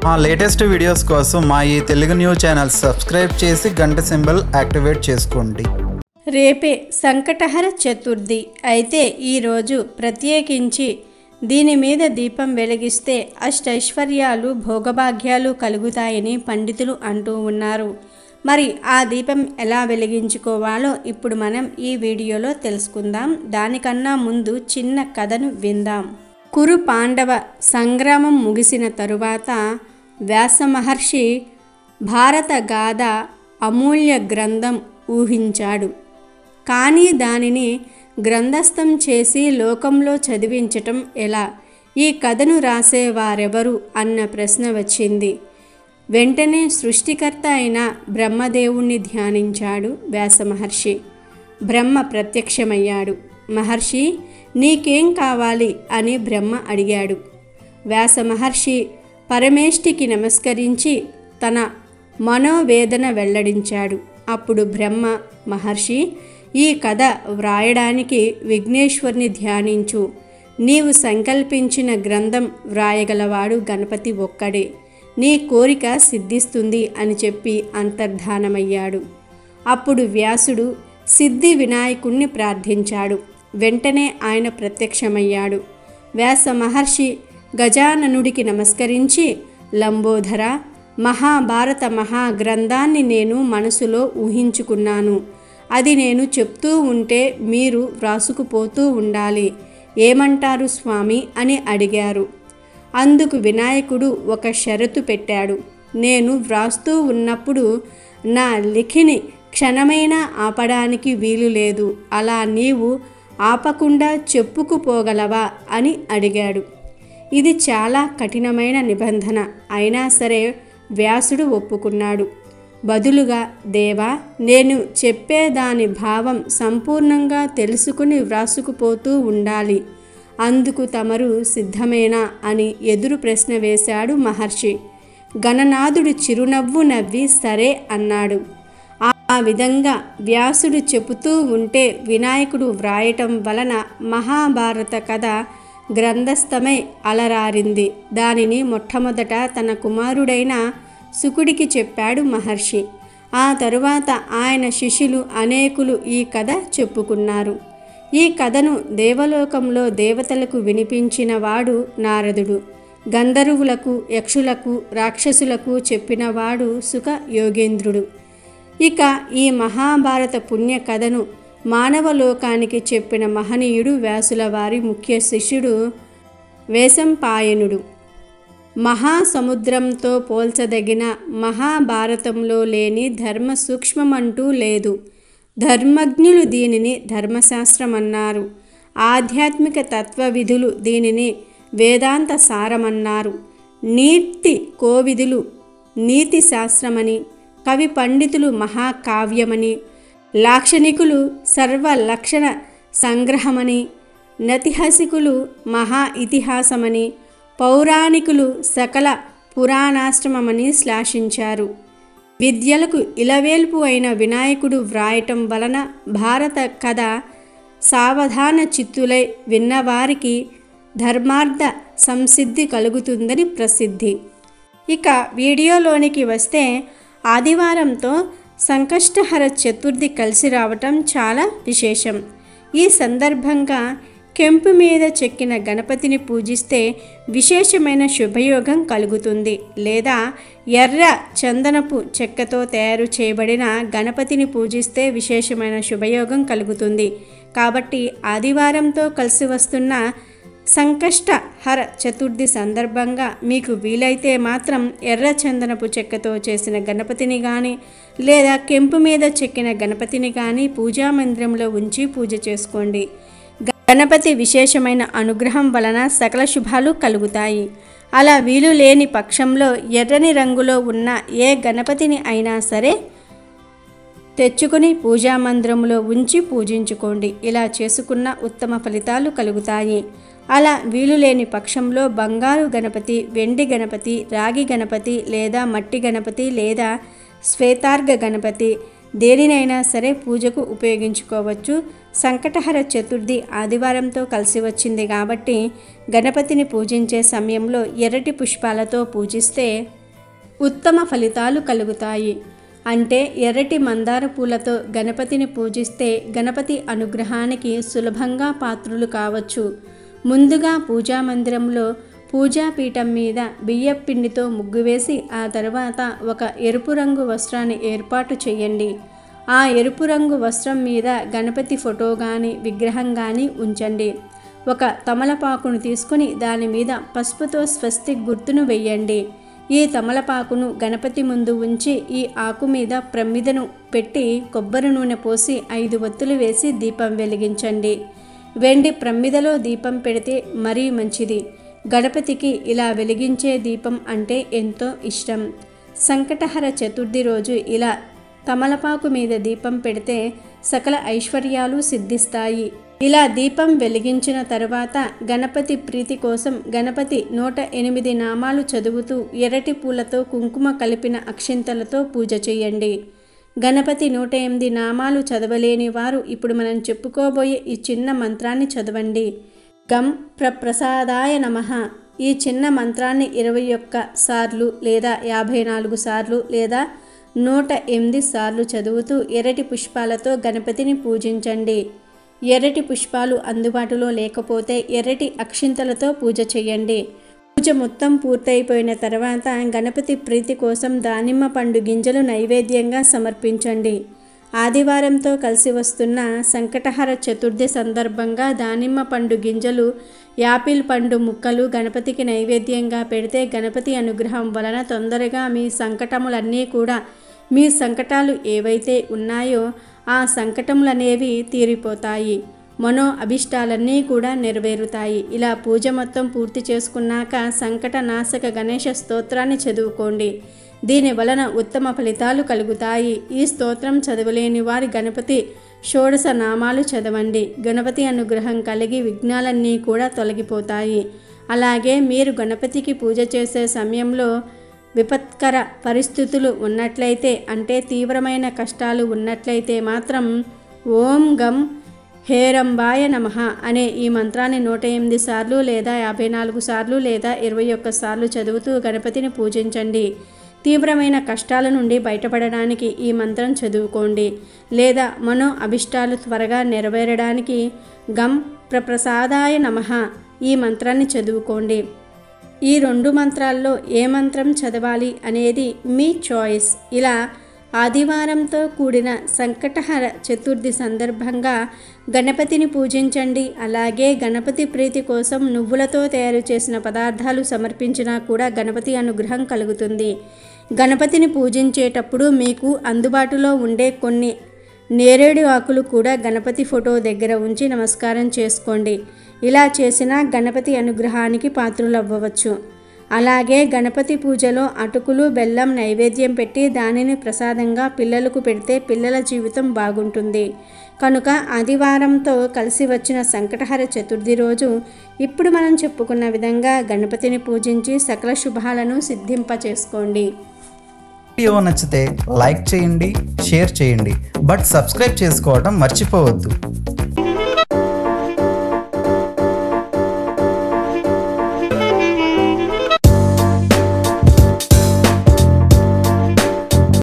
మా latest videos కోసం మా ఈ తెలుగు న్యూస్ ఛానల్ సబ్స్క్రైబ్ చేసి గంట సింబల్ యాక్టివేట్ చేసుకోండి రేపే సంకటహర చతుర్థి అయితే ఈరోజు ప్రత్యేకించి దీని మీద దీపం వెలిగిస్తే అష్టైశ్వర్యాలు భోగభాగ్యాలు కలుగుతాయని పండితులు అంటూ ఉన్నారు మరి ఆ దీపం ఎలా వెలిగించుకోవాలో ఇప్పుడు మనం ఈ వీడియోలో తెలుసుకుందాం దానికన్నా ముందు చిన్న కథను విందాం కురు పాండవ సంగ్రామం ముగిసిన తరువాత వ్యాస మహర్షి భారత గాథ అమూల్య గ్రంథం ఊహించాడు కానీ దానిని గ్రంథస్థం చేసి లోకంలో చదివించటం ఎలా ఈ కథను రాసేవారెవరు అన్న ప్రశ్న వచ్చింది వెంటనే సృష్టికర్త అయిన బ్రహ్మదేవుణ్ణి ధ్యానించాడు వ్యాస మహర్షి బ్రహ్మ ప్రత్యక్షమయ్యాడు మహర్షి నీకేం కావాలి అని బ్రహ్మ అడిగాడు వ్యాస మహర్షి పరమేష్టికి నమస్కరించి తన మనోవేదన వెల్లడించాడు అప్పుడు బ్రహ్మ మహర్షి ఈ కథ వ్రాయడానికి విఘ్నేశ్వర్ని ధ్యానించు నీవు సంకల్పించిన గ్రంథం వ్రాయగలవాడు గణపతి ఒక్కడే నీ కోరిక సిద్ధిస్తుంది అని చెప్పి అంతర్ధానమయ్యాడు అప్పుడు వ్యాసుడు సిద్ధి వినాయకుణ్ణి ప్రార్థించాడు వెంటనే ఆయన ప్రత్యక్షమయ్యాడు వ్యాస మహర్షి గజాననుడికి నమస్కరించి లంబోధర మహాభారత మహాగ్రంథాన్ని నేను మనసులో ఊహించుకున్నాను అది నేను చెప్తూ ఉంటే మీరు వ్రాసుకుపోతూ ఉండాలి ఏమంటారు స్వామి అని అడిగారు అందుకు వినాయకుడు ఒక షరతు పెట్టాడు నేను వ్రాస్తూ ఉన్నప్పుడు నా లిఖిని క్షణమైనా ఆపడానికి వీలు లేదు అలా నీవు ఆపకుండా చెప్పుకుపోగలవా అని అడిగాడు ఇది చాలా కఠినమైన నిబంధన అయినా సరే వ్యాసుడు ఒప్పుకున్నాడు బదులుగా దేవా నేను చెప్పేదాని భావం సంపూర్ణంగా తెలుసుకుని వ్రాసుకుపోతూ ఉండాలి అందుకు తమరు సిద్ధమేనా అని ఎదురు ప్రశ్న వేశాడు మహర్షి గణనాథుడు చిరునవ్వు నవ్వి సరే అన్నాడు ఆ విధంగా వ్యాసుడు చెబుతూ ఉంటే వినాయకుడు వ్రాయటం వలన మహాభారత కథ గ్రంథస్థమై అలరారింది దానిని మొట్టమొదట తన కుమారుడైన సుకుడికి చెప్పాడు మహర్షి ఆ తరువాత ఆయన శిష్యులు అనేకులు ఈ కథ చెప్పుకున్నారు ఈ కథను దేవలోకంలో దేవతలకు వినిపించిన వాడు నారదుడు గంధర్వులకు యక్షులకు రాక్షసులకు చెప్పినవాడు సుఖ యోగేంద్రుడు ఇక ఈ మహాభారత పుణ్య కథను మానవలోకానికి చెప్పిన మహనీయుడు వ్యాసుల వారి ముఖ్య శిష్యుడు వేశంపాయనుడు మహాసముద్రంతో పోల్చదగిన మహాభారతంలో లేని ధర్మ సూక్ష్మమంటూ లేదు ధర్మజ్ఞులు దీనిని ధర్మశాస్త్రమన్నారు ఆధ్యాత్మిక తత్వ విధులు దీనిని వేదాంత సారమన్నారు నీతి కోవిదులు నీతి శాస్త్రమని కవి పండితులు మహాకావ్యమని లాక్షణికులు సర్వలక్షణ సంగ్రహమని నతిహసికులు మహా ఇతిహాసమని పౌరాణికులు సకల పురాణాశ్రమమని శ్లాషించారు విద్యలకు ఇలవేల్పు అయిన వినాయకుడు వ్రాయటం వలన భారత కథ సావధాన చిత్తులై విన్నవారికి ధర్మార్థ సంసిద్ధి కలుగుతుందని ప్రసిద్ధి ఇక వీడియోలోనికి వస్తే ఆదివారంతో సంకష్టహర చతుర్థి కలిసి రావటం చాలా విశేషం ఈ సందర్భంగా కెంపు మీద చెక్కిన గణపతిని పూజిస్తే విశేషమైన శుభయోగం కలుగుతుంది లేదా ఎర్ర చందనపు చెక్కతో తయారు చేయబడిన గణపతిని పూజిస్తే విశేషమైన శుభయోగం కలుగుతుంది కాబట్టి ఆదివారంతో కలిసి వస్తున్న సంకష్ట హర చతుర్థి సందర్భంగా మీకు వీలైతే మాత్రం ఎర్ర చందనపు చెక్కతో చేసిన గణపతిని కానీ లేదా కెంపు మీద చెక్కిన గణపతిని కానీ పూజా మందిరంలో ఉంచి పూజ చేసుకోండి గణపతి విశేషమైన అనుగ్రహం వలన సకల శుభాలు కలుగుతాయి అలా వీలు లేని పక్షంలో ఎర్రని రంగులో ఉన్న ఏ గణపతిని అయినా సరే తెచ్చుకుని పూజా మందిరంలో ఉంచి పూజించుకోండి ఇలా చేసుకున్న ఉత్తమ ఫలితాలు కలుగుతాయి అలా వీలు లేని పక్షంలో బంగారు గణపతి వెండి గణపతి రాగి గణపతి లేదా మట్టి గణపతి లేదా శ్వేతార్ఘ గణపతి దేనినైనా సరే పూజకు ఉపయోగించుకోవచ్చు సంకటహర చతుర్థి ఆదివారంతో కలిసి వచ్చింది కాబట్టి గణపతిని పూజించే సమయంలో ఎర్రటి పుష్పాలతో పూజిస్తే ఉత్తమ ఫలితాలు కలుగుతాయి అంటే ఎర్రటి మందార పూలతో గణపతిని పూజిస్తే గణపతి అనుగ్రహానికి సులభంగా పాత్రులు కావచ్చు ముందుగా పూజా మందిరంలో పూజాపీఠం మీద బియ్యం పిండితో ముగ్గు వేసి ఆ తర్వాత ఒక ఎరుపు రంగు వస్త్రాన్ని ఏర్పాటు చేయండి ఆ ఎరుపు రంగు వస్త్రం మీద గణపతి ఫోటో కానీ విగ్రహం కానీ ఉంచండి ఒక తమలపాకును తీసుకుని దాని మీద పసుపుతో స్వస్తి గుర్తును వెయ్యండి ఈ తమలపాకును గణపతి ముందు ఉంచి ఈ ఆకు మీద ప్రమిదను పెట్టి కొబ్బరి నూనె పోసి ఐదు ఒత్తులు వేసి దీపం వెలిగించండి వెండి ప్రమిదలో దీపం పెడితే మరీ మంచిది గణపతికి ఇలా వెలిగించే దీపం అంటే ఎంతో ఇష్టం సంకటహర చతుర్థి రోజు ఇలా తమలపాకు మీద దీపం పెడితే సకల ఐశ్వర్యాలు సిద్ధిస్తాయి ఇలా దీపం వెలిగించిన తర్వాత గణపతి ప్రీతి కోసం గణపతి నూట ఎనిమిది నామాలు చదువుతూ ఎర్రటి పూలతో కుంకుమ కలిపిన అక్షింతలతో పూజ చేయండి గణపతి నూట ఎనిమిది నామాలు చదవలేని వారు ఇప్పుడు మనం చెప్పుకోబోయే ఈ చిన్న మంత్రాన్ని చదవండి గం ప్రప్రసాదాయ నమ ఈ చిన్న మంత్రాన్ని ఇరవై ఒక్క సార్లు లేదా యాభై నాలుగు సార్లు లేదా నూట ఎనిమిది సార్లు చదువుతూ ఎర్రటి పుష్పాలతో గణపతిని పూజించండి ఎర్రటి పుష్పాలు అందుబాటులో లేకపోతే ఎర్రటి అక్షింతలతో పూజ చేయండి పూజ మొత్తం పూర్తయిపోయిన తర్వాత గణపతి ప్రీతి కోసం దానిమ్మ పండు గింజలు నైవేద్యంగా సమర్పించండి ఆదివారంతో కలిసి వస్తున్న సంకటహర చతుర్థి సందర్భంగా దానిమ్మ పండు గింజలు యాపిల్ పండు ముక్కలు గణపతికి నైవేద్యంగా పెడితే గణపతి అనుగ్రహం వలన తొందరగా మీ సంకటములన్నీ కూడా మీ సంకటాలు ఏవైతే ఉన్నాయో ఆ సంకటములనేవి తీరిపోతాయి మనో అభిష్టాలన్నీ కూడా నెరవేరుతాయి ఇలా పూజ మొత్తం పూర్తి చేసుకున్నాక సంకట నాశక గణేష స్తోత్రాన్ని చదువుకోండి దీని వలన ఉత్తమ ఫలితాలు కలుగుతాయి ఈ స్తోత్రం చదవలేని వారి గణపతి షోడశ నామాలు చదవండి గణపతి అనుగ్రహం కలిగి విఘ్నాలన్నీ కూడా తొలగిపోతాయి అలాగే మీరు గణపతికి పూజ చేసే సమయంలో విపత్కర పరిస్థితులు ఉన్నట్లయితే అంటే తీవ్రమైన కష్టాలు ఉన్నట్లయితే మాత్రం ఓం గం హేరంబాయ నమ అనే ఈ మంత్రాన్ని నూట ఎనిమిది సార్లు లేదా యాభై నాలుగు సార్లు లేదా ఇరవై ఒక్క సార్లు చదువుతూ గణపతిని పూజించండి తీవ్రమైన కష్టాల నుండి బయటపడడానికి ఈ మంత్రం చదువుకోండి లేదా మనో అభిష్టాలు త్వరగా నెరవేరడానికి గం ప్రప్రసాదాయ నమ ఈ మంత్రాన్ని చదువుకోండి ఈ రెండు మంత్రాల్లో ఏ మంత్రం చదవాలి అనేది మీ చాయిస్ ఇలా ఆదివారంతో కూడిన సంకటహర చతుర్థి సందర్భంగా గణపతిని పూజించండి అలాగే గణపతి ప్రీతి కోసం నువ్వులతో తయారు చేసిన పదార్థాలు సమర్పించినా కూడా గణపతి అనుగ్రహం కలుగుతుంది గణపతిని పూజించేటప్పుడు మీకు అందుబాటులో ఉండే కొన్ని నేరేడు ఆకులు కూడా గణపతి ఫోటో దగ్గర ఉంచి నమస్కారం చేసుకోండి ఇలా చేసినా గణపతి అనుగ్రహానికి పాత్రులవ్వవచ్చు అలాగే గణపతి పూజలో అటుకులు బెల్లం నైవేద్యం పెట్టి దానిని ప్రసాదంగా పిల్లలకు పెడితే పిల్లల జీవితం బాగుంటుంది కనుక ఆదివారంతో కలిసి వచ్చిన సంకటహర చతుర్థి రోజు ఇప్పుడు మనం చెప్పుకున్న విధంగా గణపతిని పూజించి సకల శుభాలను సిద్ధింపచేసుకోండి వీడియో నచ్చితే లైక్ చేయండి షేర్ చేయండి బట్ సబ్స్క్రైబ్ చేసుకోవడం మర్చిపోవద్దు